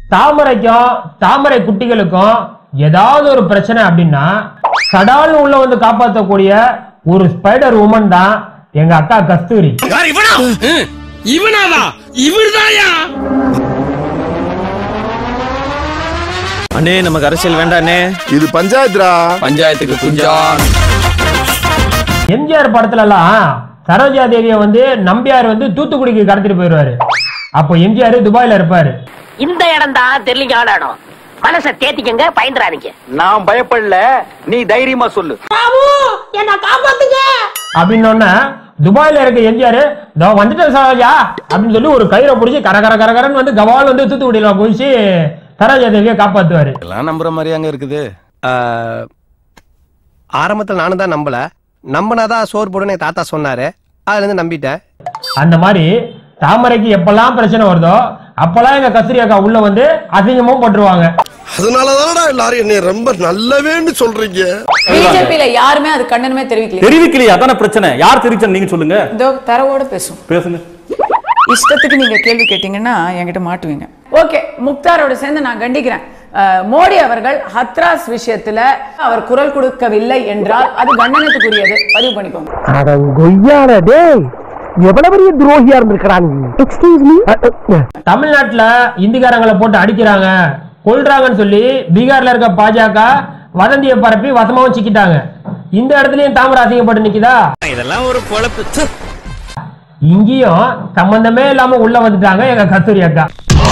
தாமரைக்கும் தாமரை குட்டிகளுக்கும் ஏதாவது ஒரு பிரச்சனை அப்படின்னா சடால்னு உள்ள வந்து காப்பாற்றக்கூடிய ஒரு ஸ்பைடர் உமன் தான் எங்க அக்கா கஸ்தூரி இவனாவா இவர்தாயா அண்ணே நமக்கு அரசியல் வேண்டாண்ணே இது பஞ்சாயத்துடா பஞ்சாயத்துக்கு குஞ்சான் எம்ஜிஆர் படத்துல எல்லாம் சரோஜா தேவியை வந்து நம்பியார் வந்து தூத்துக்குடிக்கு கடத்திட்டு போயிடுவாரு அப்போ எம்ஜிஆர் துபாயில இருப்பாரு இந்த இடம் தான் தெரியலிங்கான இடம் மனசை தேத்திக்கங்க பயந்துறாதீங்க நான் பயப்படல நீ தைரியமா சொல்லு அப்படின்னோடனே துபாயில இருக்க எம்ஜிஆர் இதோ வந்துட்டேன் சரோஜா அப்படின்னு சொல்லி ஒரு கயிறை பிடிச்சி கர கர கரகரன்னு வந்து கவால் வந்து தூத்துக்குடியில குதிச்சு சரோஜா தேவியை காப்பாத்துவாரு எல்லாம் நம்புற மாதிரி அங்க இருக்குது ஆரம்பத்தில் நானும் தான் நம்பல நம்பினாதான் சோறு போடுன்னு என் தாத்தா சொன்னாரு அதுல இருந்து நம்பிட்டேன் அந்த மாதிரி தாமரைக்கு எப்பெல்லாம் பிரச்சனை வருதோ அப்பெல்லாம் எங்க கஸ்தூரி அக்கா உள்ள வந்து அசிங்கமும் போட்டுருவாங்க அதனாலதானடா எல்லாரும் என்னை ரொம்ப நல்லவேன்னு சொல்றீங்க பிஜேபியில யாருமே அது கண்டனமே தெரிவிக்கல தெரிவிக்கலையா அதான பிரச்சனை யார் தெரிவிச்சா நீங்க சொல்லுங்க இதோ தரவோட பேசும் பேசுங்க இஷ்டத்துக்கு நீங்க கேள்வி கேட்டீங்கன்னா என்கிட்ட மாட்டுவீங்க ஓகே முக்தாரோட சேர்ந்து நான் கண்டிக்கிறேன் அஹ், மோடி அவர்கள் ஹத்ராஸ் விஷயத்துல அவர் குரல் கொடுக்கவில்லை என்றால் அது கண்டனத்துக்குரியது பதிவு பண்ணிக்கோங்க எவ்வளவு பெரிய துரோகியா இருந்திருக்கிறாங்க எக்ஸ்கியூஸ் மீ தமிழ்நாட்டுல இந்திக்காரங்களை போட்டு அடிக்கிறாங்க கொல்றாங்கன்னு சொல்லி பீகார்ல இருக்க பாஜக வதந்தியை பரப்பி வசமாவும் சிக்கிட்டாங்க இந்த இடத்துலயும் தாமரை அசிங்கப்பட்டு நிக்குதா இதெல்லாம் ஒரு பொழப்பு இங்கேயும் சம்பந்தமே இல்லாம உள்ள வந்துட்டாங்க எங்க கஸ்தூரி அக்கா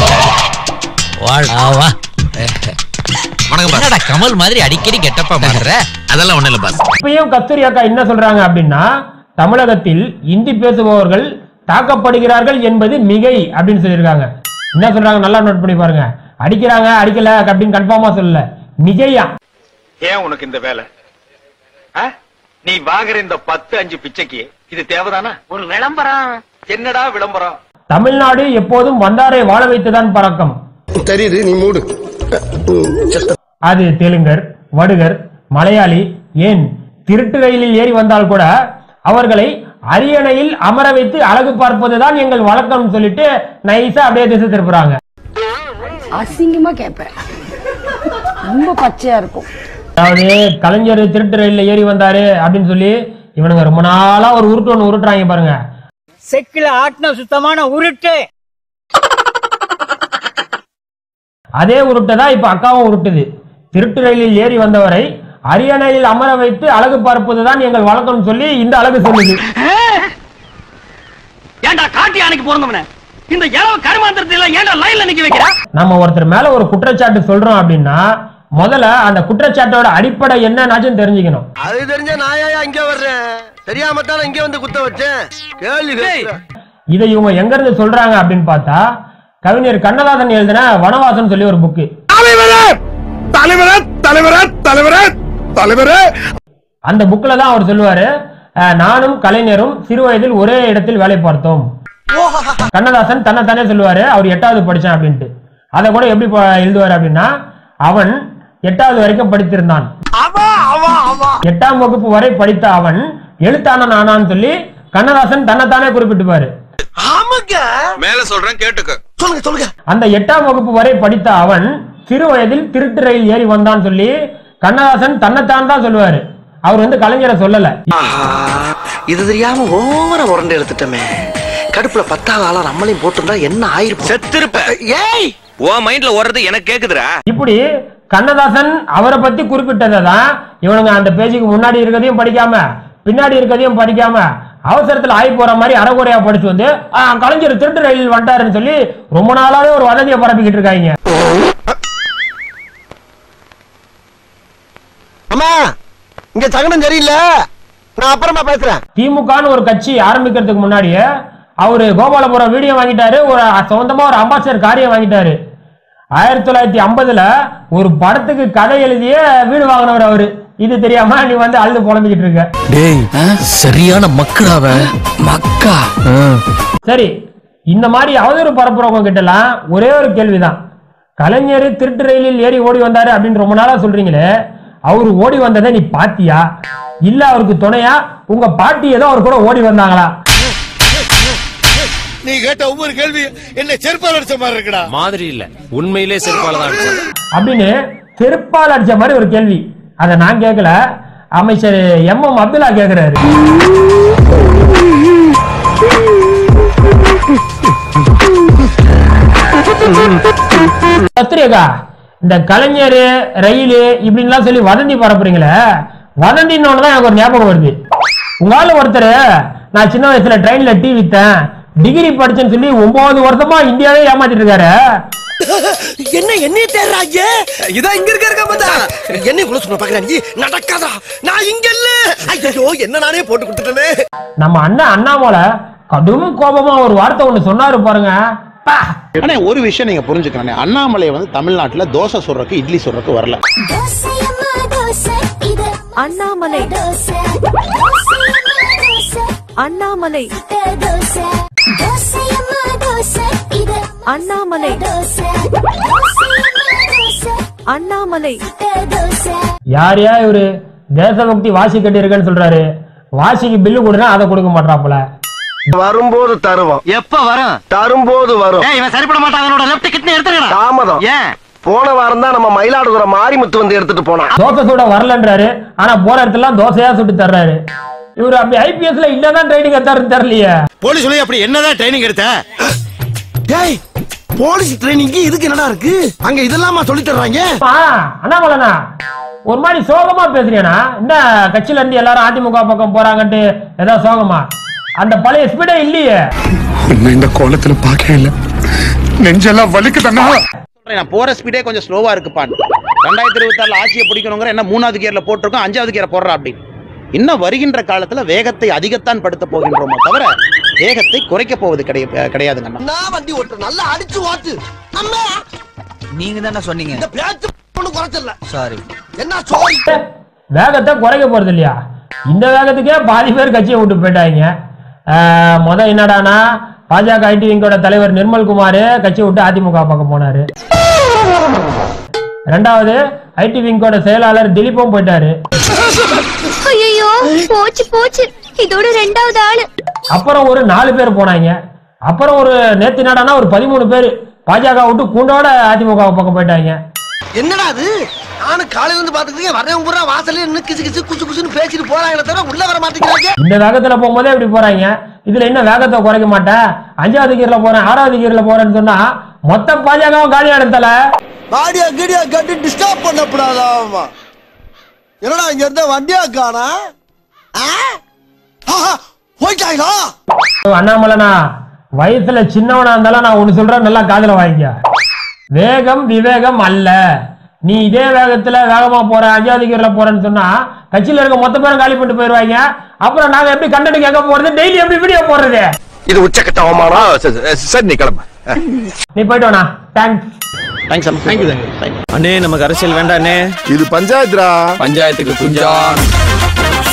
என்னடா கமல் மாதிரி அடிக்கடி கெட்டப்பா மாறுற அதெல்லாம் ஒண்ணு இல்ல பாஸ் இப்பயும் கஸ்தூரி அக்கா என்ன சொல்றாங்க அப்படின்னா தமிழகத்தில் இந்தி பேசுபவர்கள் தாக்கப்படுகிறார்கள் என்பது மிகை அப்படின்னு சொல்லியிருக்காங்க என்ன சொல்றாங்க நல்லா நோட் பண்ணி பாருங்க அடிக்கிறாங்க அடிக்கல அப்படின்னு கன்ஃபார்மா சொல்லல மிகையா ஏன் உனக்கு இந்த வேலை ஆ? நீ வாங்குற இந்த பத்து அஞ்சு பிச்சைக்கு இது தேவைதானா ஒரு விளம்பரம் என்னடா விளம்பரம் தமிழ்நாடு எப்போதும் வந்தாரை வாழ வைத்துதான் பழக்கம் தெரியுது நீ மூடு அது தெலுங்கர் வடுகர் மலையாளி ஏன் திருட்டு ரயிலில் ஏறி வந்தால் கூட அவர்களை அரியணையில் அமர வைத்து அழகு பார்ப்பதுதான் எங்கள் வழக்கம் சொல்லிட்டு நைஸா அப்படியே திசை திருப்புறாங்க அசிங்கமா கேட்பேன் ரொம்ப பச்சையா இருக்கும் அதாவது கலைஞர் திருட்டு ரயில்ல ஏறி வந்தாரு அப்படின்னு சொல்லி இவனுங்க ரொம்ப நாளா ஒரு உருட்டு ஒண்ணு உருட்டுறாங்க பாருங்க செக்கில ஆட்டின சுத்தமான உருட்டு அதே உருட்டை தான் இப்ப அக்காவும் உருட்டுது திருட்டு ரயிலில் ஏறி வந்தவரை அரியணையில் அமர வைத்து அழகு பார்ப்பதுதான் எங்கள் வழக்கம் சொல்லி இந்த அழகு சொல்லுது ஏன்டா காட்டி அன்னைக்கு பிறந்தவன இந்த இளவ கருமாந்திரத்தை எல்லாம் ஏன்டா லைன்ல நிக்க வைக்கிறா நம்ம ஒருத்தர் மேல ஒரு குற்றச்சாட்டு சொல்றோம் அப்படின்னா முதல்ல அந்த குற்றச்சாட்டோட அடிப்படை என்னன்னாச்சும் தெரிஞ்சுக்கணும் அது தெரிஞ்ச நாயா இங்க வர்றேன் தெரியாம தானே இங்க வந்து குத்த வச்சேன் கேள்வி கேட்கிறேன். இதை இவங்க எங்க இருந்து சொல்றாங்க அப்படின்னு பார்த்தா கவிஞர் கண்ணதாசன் எழுதின வனவாசம் சொல்லி ஒரு புக்கு தலைவரே தலைவரே தலைவரே தலைவரே தலைவரே அந்த புக்ல தான் அவர் சொல்லுவாரு அஹ், நானும் கலைஞரும் சிறு வயதில் ஒரே இடத்தில் வேலை பார்த்தோம் கண்ணதாசன் தன்னைத்தானே சொல்லுவாரு அவர் எட்டாவது படிச்சான் அப்படின்ட்டு அதை கூட எப்படி ப- எழுதுவாரு அப்படின்னா அவன் எட்டாவது வரைக்கும் படித்திருந்தான் எட்டாம் வகுப்பு வரை படித்த அவன் எழுத்தாளன் ஆனான்னு சொல்லி கண்ணதாசன் தன்னைத்தானே குறிப்பிட்டுப்பாரு மேல சொல்றேன் கேட்டுக்க சொல்லுங்க சொல்லுங்க அந்த எட்டாம் வகுப்பு வரை படித்த அவன் சிறு வயதில் திருட்டு ரயில் ஏறி வந்தான் சொல்லி கண்ணதாசன் தன்னைத்தான் தான் சொல்லுவாரு அவர் வந்து கலைஞரை சொல்லல இது தெரியாம ஓவர உரண்டை எடுத்துட்டமே கடுப்புல பத்தாவது ஆளா நம்மளையும் போட்டிருந்தா என்ன ஆயிருக்கும் செத்திருப்ப ஏய் உன் மைண்ட்ல ஓடுறது எனக்கு கேக்குதுடா இப்படி கண்ணதாசன் அவரை பத்தி குறிப்பிட்டதை தான் இவனுங்க அந்த பேஜுக்கு முன்னாடி இருக்கிறதையும் படிக்காம பின்னாடி இருக்கிறதையும் படிக்காம அவசரத்துல ஆகி போற மாதிரி அறகுறையா படிச்சு வந்து "ஆ, கலைஞர் திருட்டு ரயில் வந்துட்டாருன்னு சொல்லி ரொம்ப நாளாவே ஒரு வதந்தியை பரப்பிக்கிட்டு இருக்காங்க அம்மா இங்க சகனம் சரியில்லை நான் அப்புறமா பேசுறேன் திமுகன்னு ஒரு கட்சி ஆரம்பிக்கிறதுக்கு முன்னாடியே அவரு கோபாலபுரம் வீடியோ வாங்கிட்டாரு ஒரு சொந்தமா ஒரு அம்பாசிடர் காரியம் வாங்கிட்டாரு ஆயிரத்தி தொள்ளாயிரத்தி ஐம்பதுல ஒரு படத்துக்கு கதை எழுதிய வீடு வாங்கினவர் அவரு இது தெரியாம நீ வந்து அழுது புலம்பிக்கிட்டு இருக்க டேய் சரியான மக்களாவ மக்கா சரி இந்த மாதிரி அவதூறு பரப்புறவங்க கிட்ட எல்லாம் ஒரே ஒரு கேள்விதான் கலைஞர் திருட்டு ரயிலில் ஏறி ஓடி வந்தாரு அப்படின்னு ரொம்ப நாளா சொல்றீங்களே அவரு ஓடி வந்ததை நீ பாத்தியா இல்ல அவருக்கு துணையா உங்க பாட்டி ஏதோ அவர் கூட ஓடி வந்தாங்களா நீ கேட்ட ஒவ்வொரு கேள்வி என்ன செருப்பால் அடிச்ச மாதிரி இருக்குடா மாதிரி இல்ல உண்மையிலே செருப்பால தான் அடிச்சேன் அப்படின்னு செருப்பால் அடிச்ச மாதிரி ஒரு கேள்வி அதை நான் கேட்கல அமைச்சர் எம் எம் அப்துல்லா கேக்குறாரு கத்திரியக்கா இந்த கலைஞர் ரயில் இப்படின்லாம் சொல்லி வதந்தி பரப்புறீங்களே வதந்தின்னு தான் எனக்கு ஒரு ஞாபகம் வருது உங்களால ஒருத்தர் நான் சின்ன வயசுல ட்ரெயின்ல டீ வித்தேன் டிகிரி படிச்சேன்னு சொல்லி ஒன்பது வருஷமா இந்தியாவே ஏமாத்திட்டு இருக்காரு என்ன என்னைய தேடுறாங்க இதான் இங்க இருக்க இருக்க பார்த்தா என்னைய குள்ள சொன்ன பாக்குறேன் நீ நடக்காதா நான் இங்க இல்ல ஐயோ என்ன நானே போட்டு கொடுத்துட்டேனே நம்ம அண்ணன் அண்ணாமலை கடும் கோபமா ஒரு வார்த்தை ஒண்ணு சொன்னாரு பாருங்க பா! ஆனா ஒரு விஷயம் நீங்க புரிஞ்சுக்கணும் அண்ணாமலை வந்து தமிழ்நாட்டுல தோசை சுடுறதுக்கு இட்லி சுடுறதுக்கு வரல அண்ணாமலை அண்ணாமலை அண்ணாமலை அண்ணாமலை யார் யா இவரு தேசபக்தி வாசி கட்டி இருக்கேன்னு சொல்றாரு வாசிக்கு பில்லு கொடுனா அதை கொடுக்க மாட்டாப்புல வரும்போது தருவோம் எப்ப வரும் தரும்போது வரும் இவன் சரிப்பட மாட்டான் அவனோட லெப்ட் கிட்னி எடுத்துக்கணும் தாமதம் ஏன் போன வாரம் தான் நம்ம மயிலாடுதுறை மாரிமுத்து வந்து எடுத்துட்டு போனான் தோசை சுட வரலன்றாரு ஆனா போற இடத்துல தோசையா சுட்டு தர்றாரு இவரு அப்படி ஐபிஎஸ்ல இல்லதான் ட்ரைனிங் எடுத்தாருன்னு தெரியலையே போலீஸ் சொல்லி அப்படி என்னதான் ட்ரைனிங் எடுத்த டேய் போலீஸ் ட்ரைனிங் இதுக்கு என்னடா இருக்கு அங்க இதெல்லாமா சொல்லி தர்றாங்க ஆ, அண்ணாமலைண்ணா ஒரு மாதிரி சோகமா பேசுறியாண்ணா என்ன கட்சியில இருந்து எல்லாரும் அதிமுக பக்கம் போறாங்கன்ட்டு ஏதாவது சோகமா அந்த பழைய ஸ்பீடே இல்லையே இந்த கோலத்துல பார்க்க இல்ல நெஞ்செல்லாம் வலிக்குதண்ணா நான் போற ஸ்பீடே கொஞ்சம் ஸ்லோவா இருக்குப்பான் ரெண்டாயிரத்தி இருபத்தி ஆறுல ஆட்சியை பிடிக்கணுங்கிற என்ன மூணாவது கியர்ல போட்டிருக்கோம் அஞ்சாவது கியர் போடுறா அப்படின்னு இன்னும் வருகின்ற காலத்துல வேகத்தை அதிகத்தான் படுத்த போகின்றோமோ தவிர வேகத்தை குறைக்க போவது கிடையாது கிடையாதுங்க நான் வண்டி ஓட்டுறேன் நல்லா அடிச்சு ஓட்டு அம்மா நீங்க தானே சொன்னீங்க இந்த பேச்சு ஒண்ணு குறைச்சல சாரி என்ன சோரி வேகத்தை குறைக்க போறது இல்லையா இந்த வேகத்துக்கே பாதி பேர் கட்சியை விட்டு போயிட்டாங்க ஆஹ், முத என்னடானா பாஜக ஐடி விங்கோட தலைவர் நிர்மல்குமார் கட்சியை விட்டு அதிமுக பக்கம் போனாரு ரெண்டாவது ஐடி விங்கோட செயலாளர் திலீப்பும் போயிட்டாரு ஐயோ போச்சு போச்சு இதோட ரெண்டாவது ஆளு அப்புறம் ஒரு நாலு பேர் போனாங்க அப்புறம் ஒரு நேத்து என்னடானா ஒரு பதிமூணு பேர் பாஜக விட்டு கூண்டோட அதிமுக பக்கம் போயிட்டாங்க என்னடா அது நானும் காலையில இருந்து பாத்துக்கிட்டே வரேன் பூரா வாசல்ல நின்னு கிசு கிசு குசு குசுன்னு பேசிட்டு போறாங்களே தவிர உள்ள வர மாட்டேங்கிறாங்க இந்த வேகத்துல போகும்போதே இப்படி போறாங்க இதுல என்ன வேகத்தை குறைக்க மாட்டேன் அஞ்சாவது கீர்ல போறேன் ஆறாவது கீர்ல போறேன்னு சொன்னா மொத்த பாஜகவும் காலி இடத்துல பாடியா கீடியா கட்டி டிஸ்டர்ப் பண்ணப்படாதாமா என்னடா இங்க இருந்த வண்டியா காணா போயிட்டாங்களா அண்ணாமலைனா வயசுல சின்னவனா இருந்தாலும் நான் ஒண்ணு சொல்றேன் நல்லா காதுல வாங்கிக்க வேகம் விவேகம் அல்ல நீ இதே வேகத்துல வேகமா போற அஞ்சாவது கீர்ல போறேன்னு சொன்னா கட்சியில இருக்க மொத்த பேரும் காலி பண்ணிட்டு போயிருவாங்க அப்புறம் நாங்க எப்படி கண்டென்ட் கேட்க போறது டெய்லி எப்படி வீடியோ போடுறது இது உச்சக்கட்ட அவமானம் சரி நீ கிளம்ப நீ போயிட்டு வாண்ணா தேங்க்ஸ் தேங்க்ஸ் அம்மா தேங்க்யூ தேங்க்யூ அண்ணே நமக்கு அரசியல் வேண்டாண்ணே இது பஞ்சாயத்துரா பஞ்சாயத்துக்கு குஞ்சான்